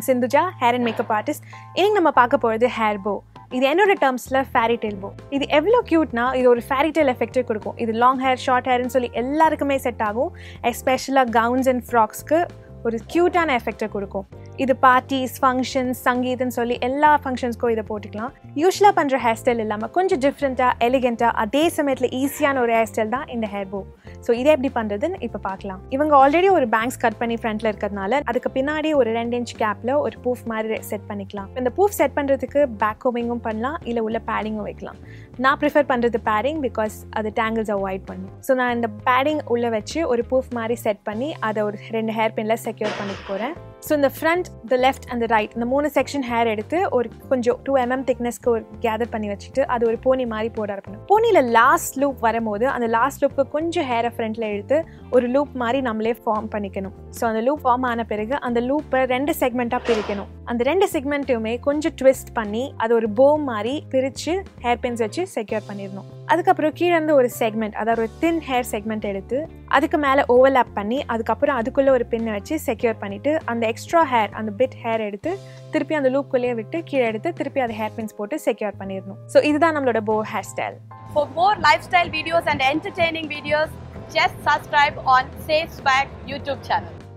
I'm Sindhuja hair and makeup artist இன்னைக்கு நம்ம பார்க்க போகிறது ஹேர் போ இது என்னோட டேர்ம்ஸில் ஃபேரி டெயில் போ இது எவ்வளோ க்யூட்னா இது ஒரு ஃபேரி டெயில் எஃபெக்டே கொடுக்கும் இது லாங் ஹேர் ஷார்ட் ஹேர்னு சொல்லி எல்லாருக்குமே செட் ஆகும் எஸ்பெஷலாக கவுன்ஸ் அண்ட் ஃப்ராக்ஸ்க்கு ஒரு க்யூட்டான எஃபெக்டை கொடுக்கும் இது பார்ட்டிஸ் ஃபங்க்ஷன்ஸ் சங்கீதம்னு சொல்லி எல்லா ஃபங்க்ஷன்ஸ்க்கும் இதை போட்டுக்கலாம் யூஸ்வலாக பண்ணுற ஹேர் ஸ்டைல் இல்லாமல் கொஞ்சம் டிஃப்ரெண்ட்டாக எலிகெண்ட்டாக அதே சமயத்தில் ஈஸியான ஒரு ஹேர் ஸ்டைல் தான் இந்த ஹேர் போ ஸோ இதை எப்படி பண்ணுறதுன்னு இப்போ பார்க்கலாம் இவங்க ஆல்ரெடி ஒரு பேங்க்ஸ் கட் பண்ணி ஃப்ரண்ட்டில் இருக்கிறதுனால அதுக்கு பின்னாடி ஒரு ரெண்டு இன்ச் கேப்பில் ஒரு பூஃப் மாதிரி செட் பண்ணிக்கலாம் இந்த பூஃப் செட் பண்ணுறதுக்கு பேக் கோமிங்கும் பண்ணலாம் இல்லை உள்ள பேடிங்கும் வைக்கலாம் நான் ப்ரிஃபர் பண்ணுறது பேடிங் பிகாஸ் அது டேங்கிள்ஸ் அவாய்ட் பண்ணும் ஸோ நான் இந்த பேடிங் உள்ளே வச்சு ஒரு பூஃப் மாதிரி செட் பண்ணி அதை ஒரு ரெண்டு ஹேர் பின்னில் செக்யூர் பண்ணிக்க போகிறேன் ஸோ இந்த front the left and right இந்த மூணு செக்ஷன் ஹேர் எடுத்து ஒரு கொஞ்சம் டூ எம்எம் திக்னஸ்க்கு ஒரு கேதர் பண்ணி வச்சுட்டு அது ஒரு போனி மாதிரி போட இருக்கணும் போனியில் லாஸ்ட் லூப் வரும்போது அந்த லாஸ்ட் லூப்புக்கு கொஞ்சம் ஹேரை ஃப்ரண்ட்டில் எடுத்து ஒரு லூப் மாதிரி நம்மளே ஃபார்ம் பண்ணிக்கணும் ஸோ அந்த லூப் ஃபார்ம் ஆன பிறகு அந்த லூப்பை ரெண்டு செக்மெண்ட்டாக பிரிக்கணும் அந்த ரெண்டு செக்மெண்ட்டையுமே கொஞ்சம் ட்விஸ்ட் பண்ணி அது ஒரு போ மாதிரி பிரித்து ஹேர் பின்ஸ் வச்சு செக்யூர் பண்ணிடணும் அதுக்கப்புறம் கீழே இருந்து ஒரு செக்மெண்ட் அதாவது ஒரு தின் ஹேர் செக்மெண்ட் எடுத்து அதுக்கு மேலே ஓவர்லாப் பண்ணி அதுக்கப்புறம் அதுக்குள்ளே ஒரு பின்னை வச்சு செக்யூர் பண்ணிவிட்டு அந்த எக்ஸ்ட்ரா ஹேர் அந்த பிட் ஹேர் எடுத்து திருப்பி அந்த லூப்குள்ளேயே விட்டு கீழே எடுத்து திருப்பி அது ஹேர் பின்ஸ் போட்டு செக்யூர் பண்ணிடணும் ஸோ இதுதான் நம்மளோட bow hair style For more lifestyle videos and entertaining videos, just subscribe on Safe Swag YouTube channel.